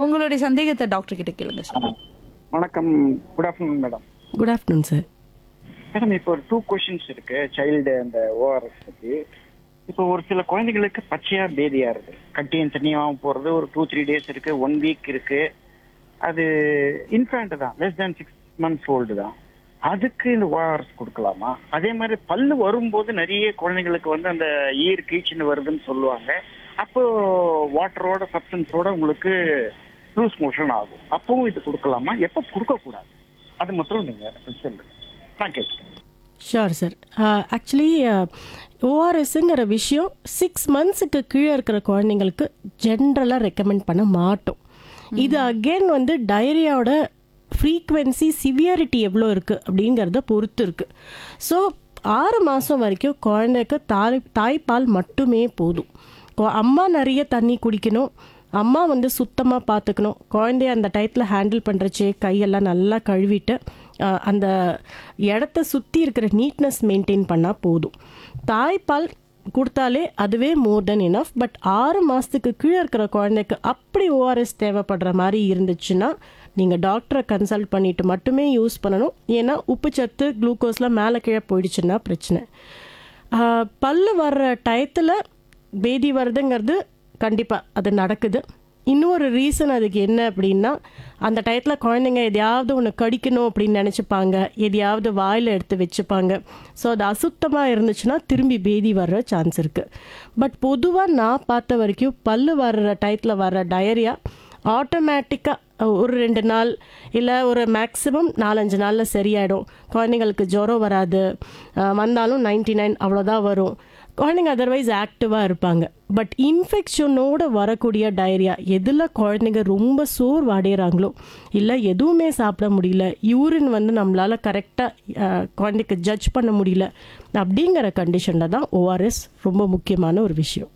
உங்களுடைய சந்தேகத்தை டாக்டர் கிட்ட கேளுங்க சார் வணக்கம் good afternoon madam good afternoon sir madam இப்போ ஒரு டூ கொஷின்ஸ் இருக்கு சைல்டு அந்த ஓஆர்எஸ் பத்தி இப்போ ஒரு சில குழந்தைகளுக்கு பச்சையா பேதியா இருக்கு கட்டியும் தண்ணியாகவும் போறது ஒரு டூ த்ரீ டேஸ் இருக்கு ஒன் வீக் இருக்கு அது இன்ஃபேண்ட் தான் less than six months old தான் அதுக்கு இந்த ஓஆர்எஸ் கொடுக்கலாமா அதே மாதிரி பல்லு வரும்போது நிறைய குழந்தைங்களுக்கு வந்து அந்த ஈர் கீச்சின்னு வருதுன்னு சொல்லுவாங்க அப்போ வாட்டரோட சப்ஸ்டன்ஸோட உங்களுக்கு லூஸ் மோஷன் ஆகும் அப்பவும் இது கொடுக்கலாமா எப்போ கொடுக்கக்கூடாது அது மட்டும் நீங்க சொல்லுங்க நான் கேட்கிறேன் ஷோர் சார் ஆக்சுவலி ஓஆர்எஸ்ங்கிற விஷயம் சிக்ஸ் மந்த்ஸுக்கு கீழே இருக்கிற குழந்தைங்களுக்கு ஜென்ரலாக ரெக்கமெண்ட் பண்ண மாட்டோம் இது அகெயின் வந்து டயரியாவோட ஃப்ரீக்வன்சி சிவியாரிட்டி எவ்வளோ இருக்குது அப்படிங்கிறத பொறுத்து இருக்குது ஸோ ஆறு மாதம் வரைக்கும் குழந்தைக்கு தாய் தாய்ப்பால் மட்டுமே போதும் கொ- அம்மா நிறைய தண்ணி குடிக்கணும் அம்மா வந்து சுத்தமாக பார்த்துக்கணும் குழந்தைய அந்த டயத்தில் ஹேண்டில் பண்ணுறச்சே கையெல்லாம் நல்லா கழுவிட்டு ஆஹ், அந்த இடத்த சுற்றி இருக்கிற நீட்னஸ் மெயின்டைன் பண்ணால் போதும் தாய்ப்பால் கொடுத்தாலே அதுவே மோர் தென் இனஃப் பட் ஆறு மாதத்துக்கு கீழே இருக்கிற குழந்தைக்கு அப்படி ஓஆர்எஸ் தேவைப்படுற மாதிரி இருந்துச்சுன்னா நீங்கள் டாக்டரை கன்சல்ட் பண்ணிட்டு மட்டுமே யூஸ் பண்ணணும் ஏன்னா உப்புச்சத்து குளுக்கோஸ்லாம் மேலே கீழே போயிடுச்சுன்னா பிரச்சனை ஆஹ், பல்லு வர்ற டயத்தில் பேதி வருதுங்கிறது கண்டிப்பாக அது நடக்குது இன்னொரு ரீசன் அதுக்கு என்ன அப்படின்னா அந்த டயத்தில் குழந்தைங்க எதையாவது ஒன்று கடிக்கணும் அப்படின்னு நினச்சிப்பாங்க எதையாவது வாயில் எடுத்து வச்சுப்பாங்க ஸோ அது அசுத்தமாக இருந்துச்சுன்னா திரும்பி பேதி வர்ற சான்ஸ் இருக்குது பட் பொதுவாக நான் பார்த்த வரைக்கும் பல்லு வர்ற டயத்தில் வர்ற டயரியா ஆட்டோமேட்டிக்காக ஒரு ரெண்டு நாள் இல்லை ஒரு மேக்ஸிமம் நாலஞ்சு நாளில் சரியாயிடும் குழந்தைங்களுக்கு ஜுரம் வராது அஹ் வந்தாலும் நைன்டி நைன் அவ்வளோதான் வரும் குழந்தைங்க அதர்வைஸ் ஆக்டிவாக இருப்பாங்க பட் இன்ஃபெக்ஷனோட வரக்கூடிய டயரியா எதில் குழந்தைங்க ரொம்ப சோர்வு அடையிறாங்களோ இல்லை எதுவுமே சாப்பிட முடியல யூரின் வந்து நம்மளால் கரெக்டாக குழந்தைக்கு ஜட்ஜ் பண்ண முடியல அப்படிங்கிற கண்டிஷனில் தான் ஓஆர்எஸ் ரொம்ப முக்கியமான ஒரு விஷயம்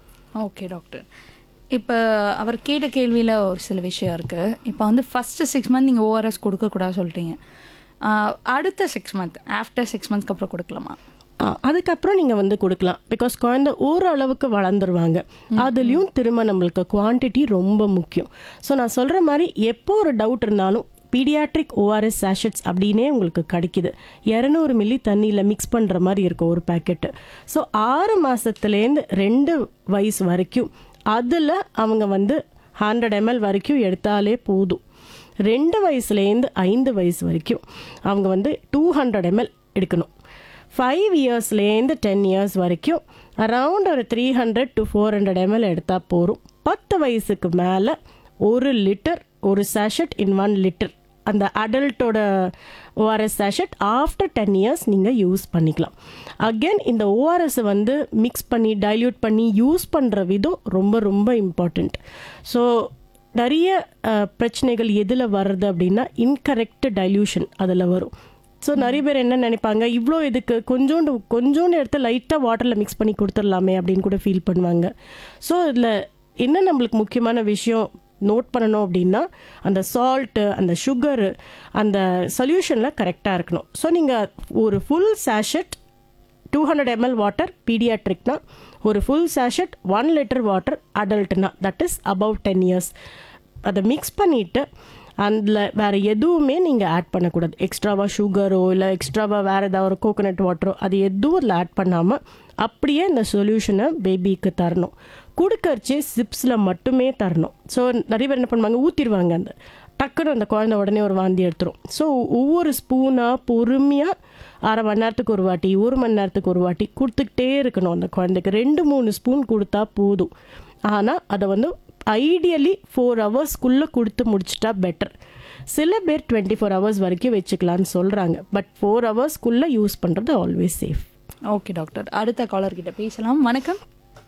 ஓகே டாக்டர் இப்போ அவர் கேட்ட கேள்வியில் ஒரு சில விஷயம் இருக்குது இப்போ வந்து ஃபஸ்ட்டு சிக்ஸ் மந்த் நீங்கள் ஓஆர்எஸ் கொடுக்கக்கூடாது சொல்லிட்டீங்க ஆஹ் அடுத்த சிக்ஸ் மந்த் ஆஃப்டர் சிக்ஸ் மந்த்ஸ்க்கு அப்புறம் கொடுக்கலாமா ஆ, அதுக்கப்புறம் நீங்கள் வந்து கொடுக்கலாம் பிகாஸ் குழந்தை ஓரளவுக்கு வளர்ந்துருவாங்க அதுலேயும் திரும்ப நம்மளுக்கு குவான்டிட்டி ரொம்ப முக்கியம் ஸோ நான் சொல்கிற மாதிரி எப்போ ஒரு டவுட் இருந்தாலும் பீடியாட்ரிக் ஓஆர்எஸ் சாஷட்ஸ் அப்படின்னே உங்களுக்கு கிடைக்குது இரநூறு மில்லி தண்ணியில் மிக்ஸ் பண்ணுற மாதிரி இருக்கும் ஒரு பேக்கெட்டு ஸோ ஆறு மாதத்துலேருந்து ரெண்டு வயசு வரைக்கும் அதில் அவங்க வந்து ஹண்ட்ரட் எம்எல் வரைக்கும் எடுத்தாலே போதும் ரெண்டு வயசுலேருந்து ஐந்து வயசு வரைக்கும் அவங்க வந்து டூ ஹண்ட்ரட் எம்எல் எடுக்கணும் ஃபைவ் இயர்ஸ்லேருந்து டென் இயர்ஸ் வரைக்கும் அரவுண்ட் ஒரு three hundred to four hundred ml எடுத்தால் போதும் பத்து வயசுக்கு மேலே ஒரு லிட்டர் ஒரு சாஷட் இன் ஒன் லிட்டர் அந்த அடல்ட்டோட ORS sachet after ten years நீங்கள் யூஸ் பண்ணிக்கலாம் அகெயின் இந்த ஓஆர்எஸ் வந்து மிக்ஸ் பண்ணி டைல்யூட் பண்ணி யூஸ் பண்ணுற விதம் ரொம்ப ரொம்ப இம்பார்ட்டண்ட் ஸோ நிறைய அஹ், பிரச்சனைகள் எதில் வருது அப்படின்னா இன்கரெக்ட் டைல்யூஷன் அதில் வரும் ஸோ நிறைய பேர் என்ன நினைப்பாங்க இவ்வளோ இதுக்கு கொஞ்சோண்டு கொஞ்சோண்டு எடுத்து லைட்டாக வாட்டரில் மிக்ஸ் பண்ணி கொடுத்துடலாமே அப்படின்னு கூட ஃபீல் பண்ணுவாங்க ஸோ இதில் என்ன நம்மளுக்கு முக்கியமான விஷயம் நோட் பண்ணணும் அப்படின்னா அந்த சால்ட்டு அந்த சுகரு அந்த சொல்யூஷனில் கரெக்டாக இருக்கணும் ஸோ நீங்கள் ஒரு full sachet two hundred ml water பீடியாட்ரிக்னா ஒரு full sachet one litre water அடல்ட்னா that is above ten years அதை மிக்ஸ் பண்ணிவிட்டு அதில் வேறு எதுவுமே நீங்கள் ஆட் பண்ணக்கூடாது எக்ஸ்ட்ராவாக சுகரோ இல்லை எக்ஸ்ட்ராவாக வேறு ஏதாவது ஒரு கோகோனட் வாட்டரோ அது எதுவும் அதில் ஆட் பண்ணாமல் அப்படியே இந்த சொல்யூஷனை பேபிக்கு தரணும் கொடுக்கறச்சு சிப்ஸில் மட்டுமே தரணும் ஸோ நிறைய பேர் என்ன பண்ணுவாங்க ஊற்றிடுவாங்க அந்த டக்குன்னு அந்த குழந்தை உடனே ஒரு வாந்தி எடுத்துரும் ஸோ ஒவ்வொரு ஸ்பூனாக பொறுமையாக அரை மணி நேரத்துக்கு ஒரு வாட்டி ஒரு மணி நேரத்துக்கு ஒரு வாட்டி கொடுத்துக்கிட்டே இருக்கணும் அந்த குழந்தைக்கு ரெண்டு மூணு ஸ்பூன் கொடுத்தா போதும் ஆனால் அதை வந்து ஐடியலி ஃபோர் ஹவர்ஸ்க்குள்ளே கொடுத்து முடிச்சிட்டா பெட்டர் சில பேர் டுவெண்ட்டி ஃபோர் ஹவர்ஸ் வரைக்கும் வச்சுக்கலான்னு சொல்கிறாங்க பட் ஃபோர் ஹவர்ஸ்க்குள்ளே யூஸ் பண்ணுறது ஆல்வேஸ் சேஃப் ஓகே டாக்டர் அடுத்த காலர் கிட்ட பேசலாம் வணக்கம்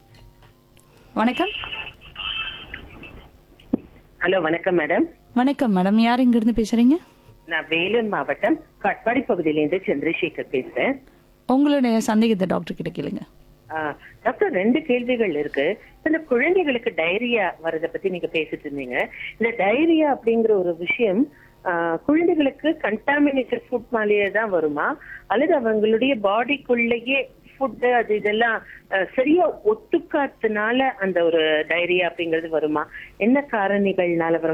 வணக்கம் ஹலோ வணக்கம் மேடம் வணக்கம் மேடம் யார் இங்கிருந்து பேசுறீங்க நான் வேலூர் மாவட்டம் காட்பாடி பகுதியிலேருந்து சந்திரசேகர் பேசுறேன் உங்களுடைய சந்தேகத்தை டாக்டர் கிட்ட கேளுங்க ஆ, டாக்டர் ரெண்டு கேள்விகள் இருக்கு இந்த குழந்தைகளுக்கு டைரியா வரத பத்தி நீங்க பேசிட்டு இருந்தீங்க இந்த டைரியா அப்படிங்கிற ஒரு விஷயம் ஆ, குழந்தைகளுக்கு கண்டாமினேட்டட் ஃபுட் மேலேயே தான் வருமா அல்லது அவங்களுடைய பாடிக்குள்ளேயே ஃபுட் அது இதெல்லாம் ஆ, சரியா ஒத்துக்காதனால அந்த ஒரு டைரியா அப்படிங்கிறது வருமா என்ன காரணிகள்னால வரும்